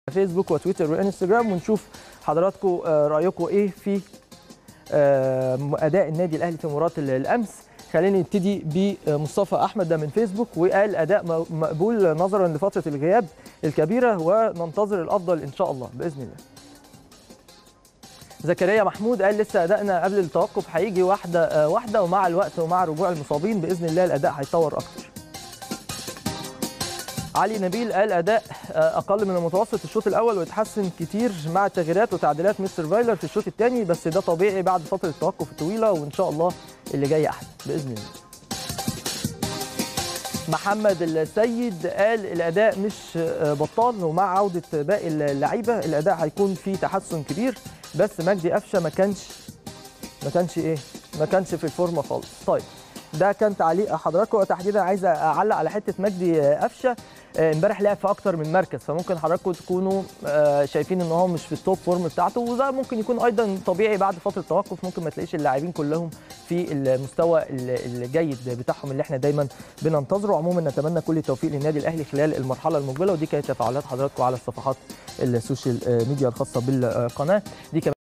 فيسبوك وتويتر وانستجرام ونشوف حضراتكم آه، رايكم ايه في آه، اداء النادي الاهلي في مباراه الامس خلينا نبتدي بمصطفى احمد ده من فيسبوك وقال اداء م- مقبول نظرا لفتره الغياب الكبيره وننتظر الافضل ان شاء الله باذن الله زكريا محمود قال لسه ادائنا قبل التوقف هيجي واحده آه، واحده ومع الوقت ومع رجوع المصابين باذن الله الاداء هيتطور اكتر علي نبيل قال اداء آه، اقل من المتوسط الشوط الاول ويتحسن كتير مع التغييرات وتعديلات مستر فايلر في الشوط الثاني بس ده طبيعي بعد فتره التوقف الطويله وان شاء الله اللي جاي احسن باذن الله محمد السيد قال الاداء مش آه، بطال ومع عوده باقي اللعيبه الاداء هيكون فيه تحسن كبير بس مجدي قفشه ما كانش ما كانش ايه ما كانش في الفورمه خالص طيب ده كان تعليق حضراتكم وتحديدا عايز اعلق على حته مجدي قفشه آه، امبارح لعب في اكتر من مركز فممكن حضراتكم تكونوا آه، شايفين ان هو مش في التوب فورم بتاعته وده ممكن يكون ايضا طبيعي بعد فتره توقف ممكن ما تلاقيش اللاعبين كلهم في المستوى ال- الجيد بتاعهم اللي احنا دايما بننتظره عموما نتمنى كل التوفيق للنادي الاهلي خلال المرحله المقبله ودي كانت تفاعلات حضراتكم على الصفحات السوشيال ميديا الخاصه بالقناه دي كمان